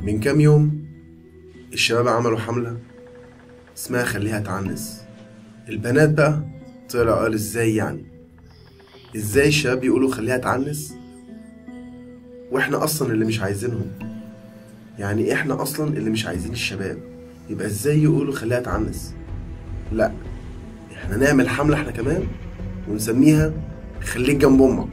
من كام يوم الشباب عملوا حملة اسمها خليها تعنس البنات بقى طلعوا قال ازاي يعني ازاي الشباب يقولوا خليها تعنس واحنا اصلا اللي مش عايزينهم يعني احنا اصلا اللي مش عايزين الشباب يبقى ازاي يقولوا خليها تعنس لا احنا نعمل حملة احنا كمان ونسميها خليك جنب امك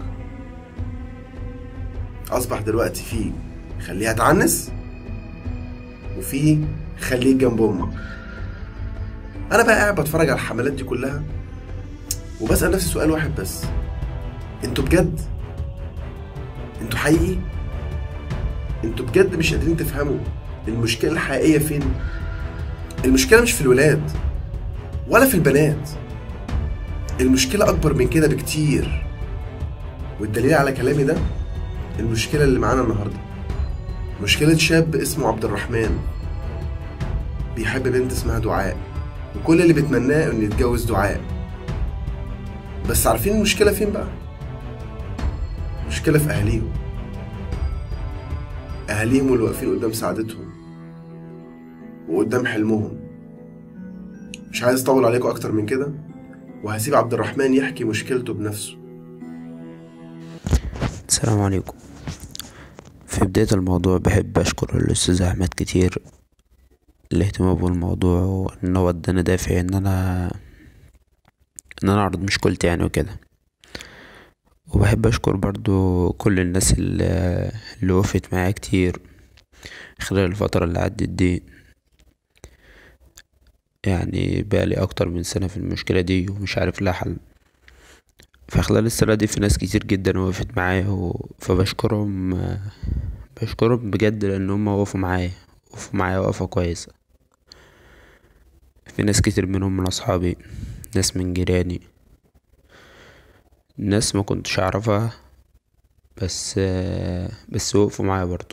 اصبح دلوقتي في خليها تعنس وفي خليك جنب امك انا بقى قاعد بتفرج على الحملات دي كلها وبسال نفسي سؤال واحد بس انتوا بجد انتوا حقيقي انتوا بجد مش قادرين تفهموا المشكله الحقيقيه فين المشكله مش في الولاد ولا في البنات المشكله اكبر من كده بكتير والدليل على كلامي ده المشكله اللي معانا النهارده مشكله شاب اسمه عبد الرحمن بيحب بنت اسمها دعاء وكل اللي بيتمناه انه يتجوز دعاء بس عارفين المشكله فين بقى المشكله في اهاليهم اهاليهم اللي واقفين قدام سعادتهم وقدام حلمهم مش عايز اطول عليكم اكتر من كده وهسيب عبد الرحمن يحكي مشكلته بنفسه السلام عليكم في بداية الموضوع بحب أشكر الأستاذ أحمد كتير الاهتمام بالموضوع وإن هو اداني دافع إن أنا إن أنا أعرض مشكلتي يعني وكده وبحب أشكر برضو كل الناس اللي, اللي وقفت معايا كتير خلال الفترة اللي عدت دي يعني بقالي أكتر من سنة في المشكلة دي ومش عارف لها حل فخلال السنة دي في ناس كتير جدا وقفت معايا و... فبشكرهم بشكرهم بجد لأن هما وقفوا معايا وقفوا معايا وقفة كويسة في ناس كتير منهم من أصحابي ناس من جيراني ناس ما كنتش أعرفها بس بس وقفوا معايا برضو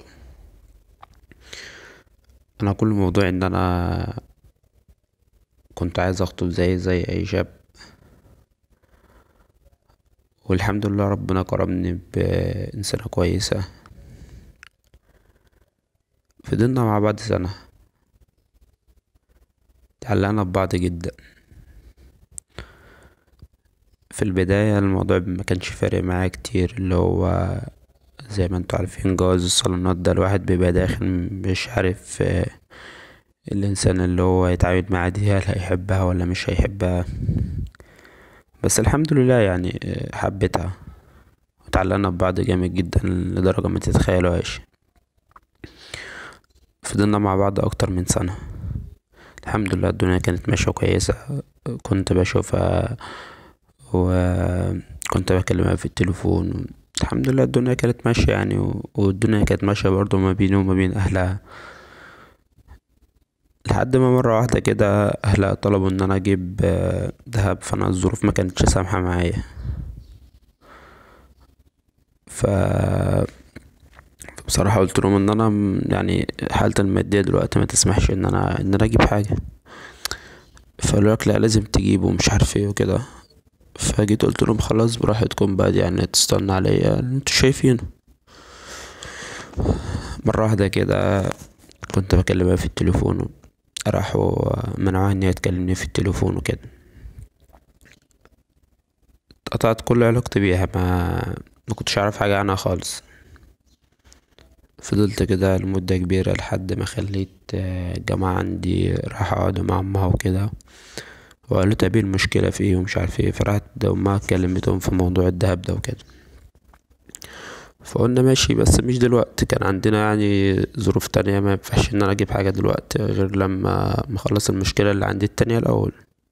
أنا كل موضوع إن أنا كنت عايز أخطب زي زي أي شاب والحمد لله ربنا كرمني بإنسانة كويسة فضلنا مع بعض سنة اتعلقنا ببعض جدا في البداية الموضوع ما كانش فارق معايا كتير اللي هو زي ما انتوا عارفين جواز الصالونات ده الواحد بيبقى داخل مش عارف الإنسان اللي هو يتعامل معاه دي هل هيحبها ولا مش هيحبها بس الحمد لله يعني حبيتها وتعلقنا ببعض جامد جدا لدرجة ما تتخيلوهاش فضلنا مع بعض أكتر من سنة الحمد لله الدنيا كانت ماشية كويسة كنت بشوفها وكنت بكلمها في التليفون الحمد لله الدنيا كانت ماشية يعني والدنيا كانت ماشية برضه ما بيني وما بين أهلها لحد ما مرة واحدة كده أهلها طلبوا إن أنا أجيب دهب فأنا الظروف ما كانتش سامحة معايا ف بصراحة قلت لهم إن أنا يعني حالتي المادية دلوقتي ما تسمحش إن أنا إن أنا أجيب حاجة فقالوا لك لا لازم تجيبه ومش عارف ايه وكده فجيت قلت لهم خلاص براحتكم بقى يعني تستنى عليا انتوا شايفينه مرة واحدة كده كنت بكلمها في التليفون راحوا منعوها ان هي تكلمني في التليفون وكده قطعت كل علاقتي بيها ما ما كنتش اعرف حاجة عنها خالص فضلت كده لمدة كبيرة لحد ما خليت الجماعة عندي راح اقعد مع امها وكده وقالوا طب ايه المشكلة في ايه ومش عارف ايه فرحت امها كلمتهم في موضوع الدهب ده وكده فقلنا ماشي بس مش دلوقتي كان عندنا يعني ظروف تانية ما ينفعش ان انا اجيب حاجة دلوقتي غير لما مخلص المشكلة اللي عندي التانية الاول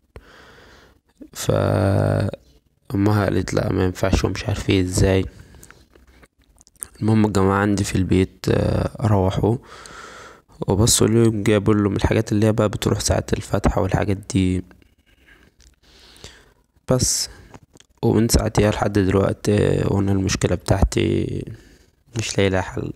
ف امها قالت لا ما ينفعش ومش عارف ايه ازاي المهم الجماعة عندي في البيت روحوا وبصوا لهم جابوا لهم الحاجات اللي هي بقى بتروح ساعة الفاتحة والحاجات دي بس ومن ساعتها لحد دلوقتي وانا المشكلة بتاعتي مش لاقي لها حل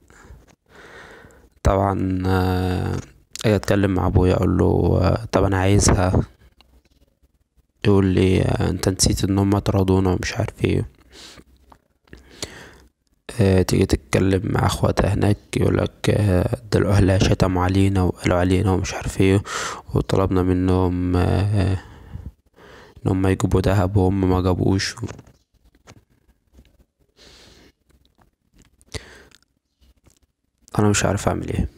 طبعا اجي اتكلم مع ابويا اقول له طب انا عايزها يقول لي انت نسيت ان هم طردونا ومش عارف ايه آه، تيجي تتكلم مع اخواتها هناك يقولك آه، ده الاهل شتموا علينا وقالوا علينا ومش عارف ايه وطلبنا منهم آه، ان هم يجيبوا دهب وهم ما جابوش انا مش عارف اعمل ايه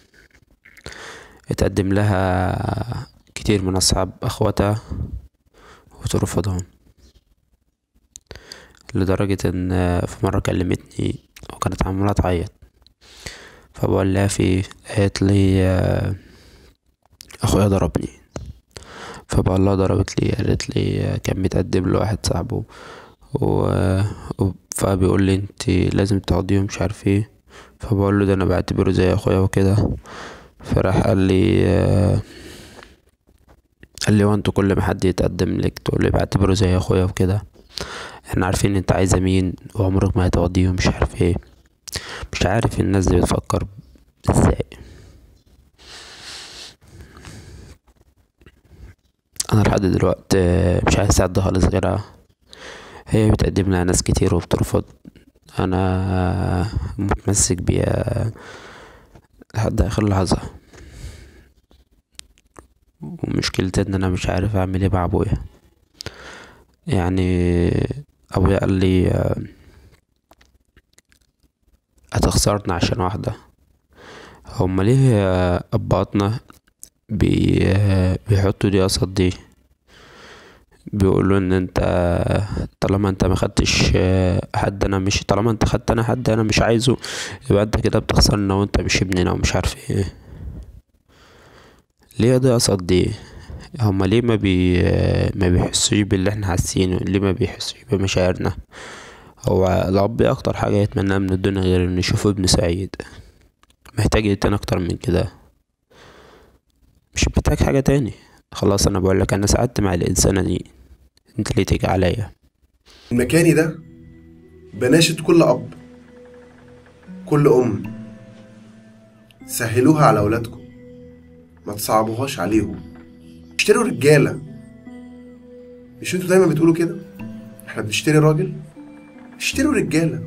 اتقدم لها كتير من اصحاب اخواتها وترفضهم لدرجة ان في مرة كلمتني وكانت عمالة تعيط فبقول لها في قالت لي آه، اخويا ضربني فبقول لها ضربت لي قالت لي آه، كان متقدم له واحد صاحبه و... و... فبيقول لي انت لازم تقضيه مش عارف ايه فبقول له ده انا بعتبره زي اخويا وكده فراح قال لي آه، قال لي وانتوا كل ما حد يتقدم لك تقول لي بعتبره زي اخويا وكده احنا عارفين انت عايزه مين وعمرك ما هتوديه ومش عارف ايه مش عارف الناس دي بتفكر ازاي انا لحد دلوقتي آه، مش عايز اساعدها خالص غيرها هي بتقدم لها ناس كتير وبترفض انا متمسك بيها لحد اخر لحظة ومشكلتي ان انا مش عارف اعمل ايه مع ابويا يعني ابويا قال لي آه، هتخسرنا عشان واحدة هما ليه آه، اباطنا بي آه، بيحطوا دي قصاد دي بيقولوا ان انت طالما انت ما خدتش آه، حد انا مش طالما انت خدت انا حد انا مش عايزه يبقى انت كده بتخسرنا وانت مش ابننا ومش عارف ايه ليه دي قصاد دي هما ليه ما بي ما بيحسوش باللي احنا حاسينه ليه ما بيحسوش بمشاعرنا هو الاب اكتر حاجه يتمناها من الدنيا غير انه يشوف ابنه سعيد محتاج ايه تاني اكتر من كده مش محتاج حاجه تاني خلاص انا بقول لك انا سعدت مع الانسانه دي انت ليه تيجي عليا مكاني ده بناشد كل اب كل ام سهلوها على اولادكم ما تصعبوهاش عليهم اشتروا رجاله مش انتوا دايما بتقولوا كده احنا بنشتري راجل اشتروا رجاله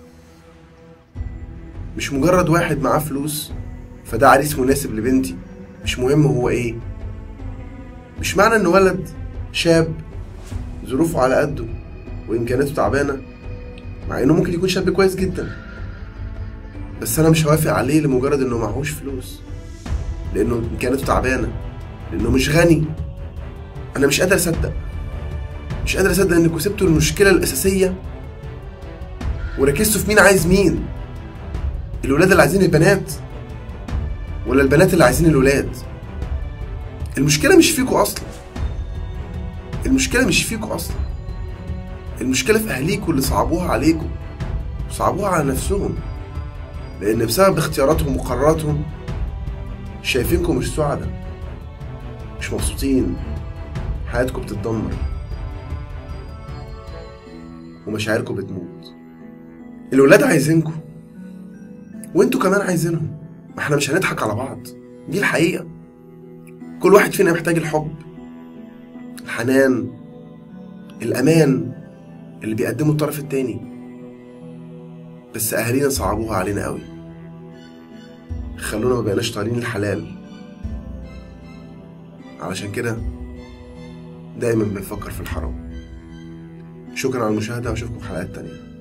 مش مجرد واحد معاه فلوس فده عريس مناسب لبنتي مش مهم هو ايه مش معنى ان ولد شاب ظروفه على قده وامكانياته تعبانه مع انه ممكن يكون شاب كويس جدا بس انا مش هوافق عليه لمجرد انه معهوش فلوس لانه امكانياته تعبانه لانه مش غني انا مش قادر اصدق مش قادر اصدق انكم سبتوا المشكله الاساسيه وركزتوا في مين عايز مين الولاد اللي عايزين البنات ولا البنات اللي عايزين الولاد المشكله مش فيكوا اصلا المشكله مش فيكوا اصلا المشكله في اهاليكوا اللي صعبوها عليكوا وصعبوها على نفسهم لان بسبب اختياراتهم وقراراتهم شايفينكم مش سعداء مش مبسوطين حياتكم بتتدمر ومشاعركم بتموت الولاد عايزينكم وانتوا كمان عايزينهم ما احنا مش هنضحك على بعض دي الحقيقة كل واحد فينا محتاج الحب الحنان الأمان اللي بيقدمه الطرف التاني بس أهالينا صعبوها علينا قوي خلونا ما بقيناش طايلين الحلال علشان كده دايما بنفكر في الحرام شكرا على المشاهدة واشوفكم في حلقات تانية